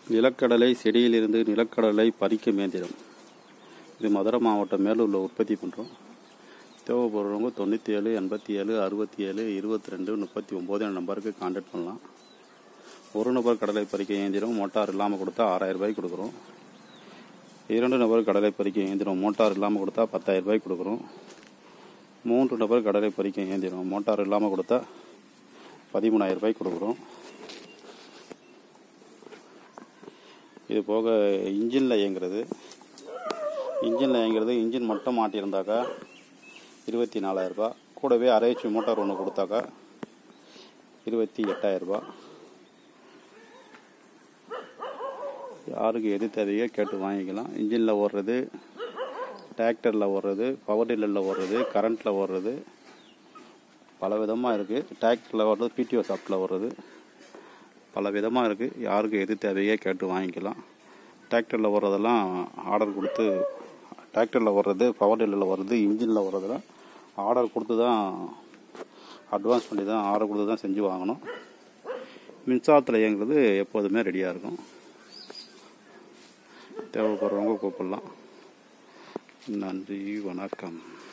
நிலக்கடலை செடியிலிருந்து நிலக்கடலை பறிக்கும் இயந்திரம் இது மதுரை மாவட்டம் மேலூரில் உற்பத்தி பண்ணுறோம் தேவைப்படுறவங்க தொண்ணூற்றி ஏழு எண்பத்தி ஏழு அறுபத்தி ஏழு இருபத்தி ரெண்டு முப்பத்தி ஒம்பது நம்பருக்கு கான்டாக்ட் பண்ணலாம் ஒரு நபர் கடலை பறிக்க இயந்திரம் மோட்டார் இல்லாமல் கொடுத்தா ஆறாயிரம் ரூபாய்க்கு கொடுக்குறோம் இரண்டு நபர் கடலை பறிக்க இயந்திரம் மோட்டார் இல்லாமல் கொடுத்தா பத்தாயிரம் ரூபாய்க்கு கொடுக்குறோம் மூன்று நபர் கடலை பறிக்க இயந்திரம் மோட்டார் இல்லாமல் கொடுத்தா பதிமூணாயிரம் ரூபாய்க்கு கொடுக்குறோம் இது போக இன்ஜினில் இயங்குறது இன்ஜினில் இயங்குறது இன்ஜின் மட்டும் மாட்டியிருந்தாக்கா இருபத்தி நாலாயிரரூபா கூடவே அரைச்சி மோட்டார் ஒன்று கொடுத்தாக்கா இருபத்தி எட்டாயிரரூபா யாருக்கு எது தேவையோ கேட்டு வாங்கிக்கலாம் இன்ஜினில் ஓடுறது டிராக்டரில் ஓடுறது பவர் டில்லரில் ஓடுறது கரண்ட்டில் ஓடுறது பல விதமாக இருக்குது டிராக்டரில் ஓடுறது பிடிஓ ஷாப்பில் ஓடுறது பல விதமாக இருக்குது யாருக்கு எது தேவையோ கேட்டு வாங்கிக்கலாம் டிராக்டரில் ஓடுறதெல்லாம் ஆர்டர் கொடுத்து டிராக்டரில் ஓடுறது பவர் டில்லரில் ஓடுறது இன்ஜினில் ஓடுறதெல்லாம் ஆர்டர் கொடுத்து தான் அட்வான்ஸ் பண்ணி தான் ஆர்டர் கொடுத்து தான் செஞ்சு வாங்கணும் மின்சாரத்தில் இயங்குறது எப்போதுமே ரெடியாக இருக்கும் தேவைப்படுறவங்க கூப்பிடலாம் நன்றி வணக்கம்